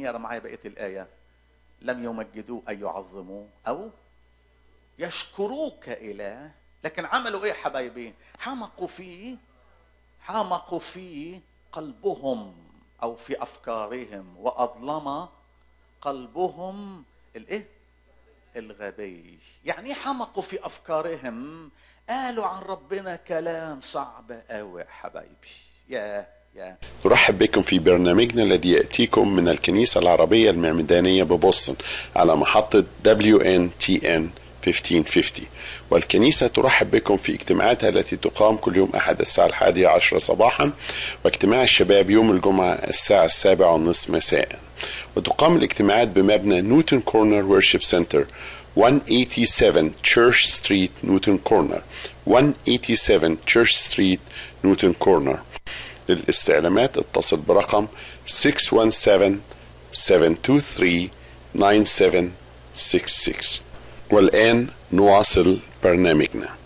يرى معي بقيه الايه لم يمجدوه اي يعظموه او يشكروك اله لكن عملوا ايه حبايبي حمقوا فيه حمقوا في قلبهم او في افكارهم واظلم قلبهم الايه الغبي يعني ايه حمقوا في افكارهم قالوا عن ربنا كلام صعب قوي حبايبي يا يا نرحب بكم في برنامجنا الذي يأتيكم من الكنيسة العربية المعمدانية ببoston على محطة WNTN 1550 والكنيسة ترحب بكم في اجتماعاتها التي تقام كل يوم أحد الساعة الحادية عشرة صباحا واجتماع الشباب يوم الجمعة الساعة السابعة والنصف مساء وتقام الاجتماعات بمبنى نيوتن كورنر ورشيب سنتر 187 تشيرش ستريت نيوتن كورنر 187 تشيرش ستريت نيوتن كورنر للاستعلامات اتصل برقم 617 723 9766 والآن نواصل برنامجنا